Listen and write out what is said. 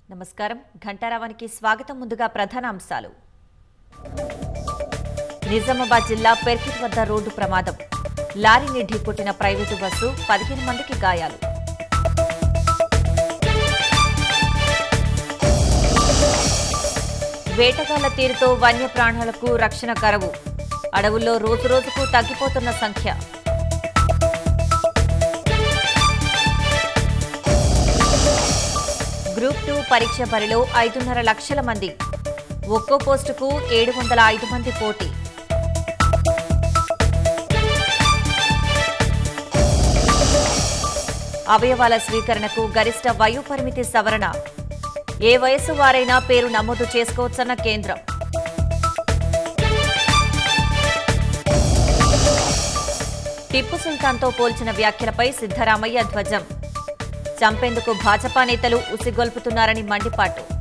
నమస్కారం ఘంటారావానికి స్వాగతం ముందుగా ప్రధాన అంశాలు నిజామాబాద్ జిల్లా పెర్కిట్ వద్ద రోడ్డు ప్రమాదం లారీని ఢీకొట్టిన ప్రైవేటు బస్సు పదిహేను మందికి గాయాలు వేటగాళ్ల తీరుతో వన్యప్రాణాలకు రక్షణ కరవు అడవుల్లో రోజురోజుకు తగ్గిపోతున్న సంఖ్య గ్రూప్ టూ పరీక్ష బరిలో ఐదున్నర లక్షల మంది ఒక్కో పోస్టుకు ఏడు వందల ఐదు మంది పోటీ అవయవాల స్వీకరణకు గరిష్ట వయో పరిమితి సవరణ ఏ వయసు వారైనా పేరు నమోదు చేసుకోవచ్చన్న కేంద్రం టిప్పు సుల్తాన్తో పోల్చిన వ్యాఖ్యలపై సిద్ధరామయ్య ధ్వజం చంపేందుకు భాజపా నేతలు ఉసిగొల్పుతున్నారని మండిపాటు